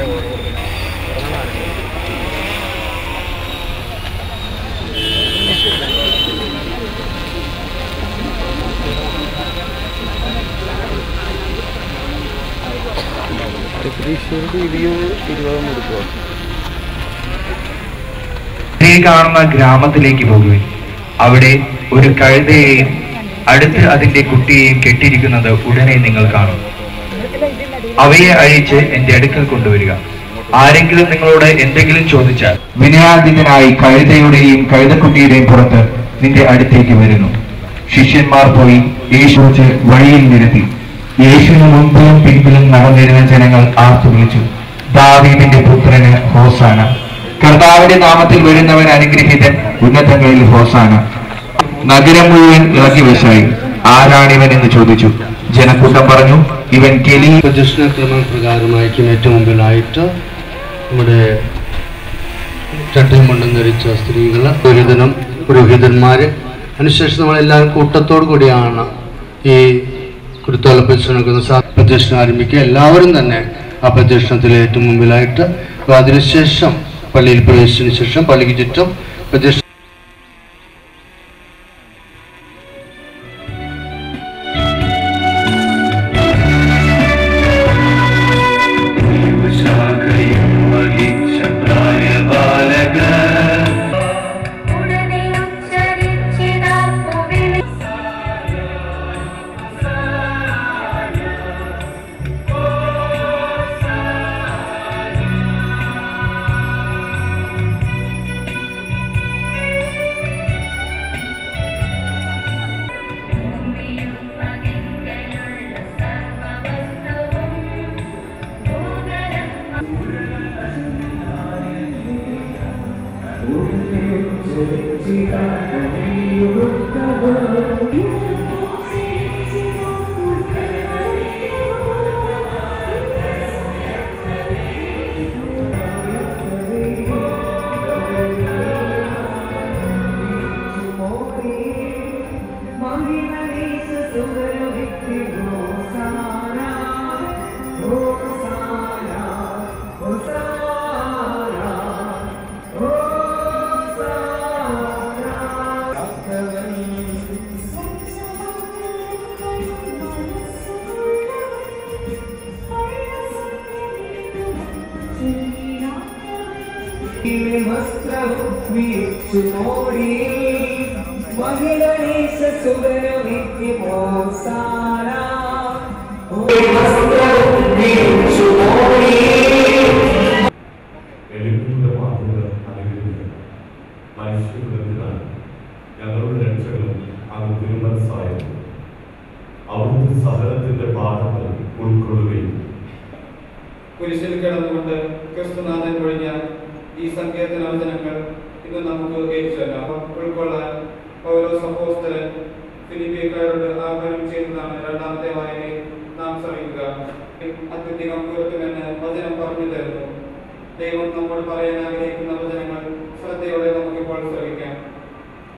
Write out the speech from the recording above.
Thrissur video ഇരുപതും എടുക്കുക ദേ കാണുന്ന ഗ്രാമത്തിലേക്ക് പോകുവിൻ അവിടെ ഒരു കഴുതയെയും അടുത്ത് അതിന്റെ കുട്ടിയെയും കെട്ടിയിരിക്കുന്നത് ഉടനെ നിങ്ങൾ കാണും അവയെ അഴിച്ച് എന്റെ അടുക്കൽ കൊണ്ടുവരിക ആരെങ്കിലും നിങ്ങളോട് എന്തെങ്കിലും ചോദിച്ചാൽ വിനയാദിതനായി കഴുതയുടെയും കഴുതക്കുട്ടിയുടെയും പുറത്ത് നിന്റെ അടുത്തേക്ക് വരുന്നു ശിഷ്യന്മാർ പോയി യേശു വെച്ച് വഴിയിൽ നിരത്തി യേശുവിന് മുമ്പിലും പിൻപിലും നടന്നിരുന്ന ജനങ്ങൾ ആർത്തു വിളിച്ചു ദാവീദിന്റെ പുത്രന് ഹോസാന കർത്താവിന്റെ നാമത്തിൽ വരുന്നവൻ അനുഗ്രഹീതൻ ഉന്നതങ്ങളിൽ ഹോസാന നഗരം മുഴുവൻ ഇളകി വശായി ആരാണിവൻ എന്ന് ചോദിച്ചു ജനക്കൂട്ടം പറഞ്ഞു ഇവൻ കെലി പ്രദക്ഷിണക്രമം പ്രകാരമായിരിക്കും ഏറ്റവും മുമ്പിലായിട്ട് നമ്മുടെ ചട്ടയും മണ്ടും ധരിച്ച സ്ത്രീകൾ പുരോഹിതനും പുരോഹിതന്മാർ അതിനുശേഷം നമ്മളെല്ലാവരും കൂട്ടത്തോടു കൂടിയാണ് ഈ കുരുത്തോല പ്രദക്ഷിണം പ്രദക്ഷിണം ആരംഭിക്കുക എല്ലാവരും തന്നെ ആ പ്രദക്ഷിണത്തിൽ ഏറ്റവും മുമ്പിലായിട്ട് അപ്പോൾ അതിനുശേഷം പള്ളിയിൽ പ്രവേശിച്ചതിന് ശേഷം പള്ളിക്ക് ചുറ്റും പ്രദക്ഷിണ ഉടനെ ഉച്ചരിച്ചിതാ പുവിളി ഭൂമിയും അതിങ്കലുള്ള സർവവസ്തുവും ഭൂതലം ಮಹಿಳನೇಶ ಸುಗರ ವಿದ್ಯೆ ಮೋಸಾರ എഴുതുന്ന വാക്കുകൾ അനുഗ്രഹിക്കണം മനുഷ്യകുലത്തിനാണ് ഞങ്ങളുടെ രക്ഷകളും അങ്ങ് തിരുമനസ്സായിരുന്നു അവിടുത്തെ സഹനത്തിന്റെ പാഠങ്ങൾ ഉൾക്കൊള്ളുകയും കുരിശിൽ കിടന്നുകൊണ്ട് ക്രിസ്തുനാഥൻ ഒഴിഞ്ഞ ഈ സങ്കീർത്തന വചനങ്ങൾ ഇത് നമുക്ക് ഏറ്റുചൊല്ലാം ഉൾക്കൊള്ളാൻ ഓരോ സഹോദരൻ ഫിലിപ്പിയക്കാരോട് ആഹ്വാനം ചെയ്യുന്നതാണ് രണ്ടാമത്തെ വായനയിൽ നാം ശ്രമിക്കുക അത്യധികം ഉയർത്തുമെന്ന് വചനം പറഞ്ഞു തരുന്നു ദൈവം നമ്മോട് പറയാൻ ആഗ്രഹിക്കുന്ന വചനങ്ങൾ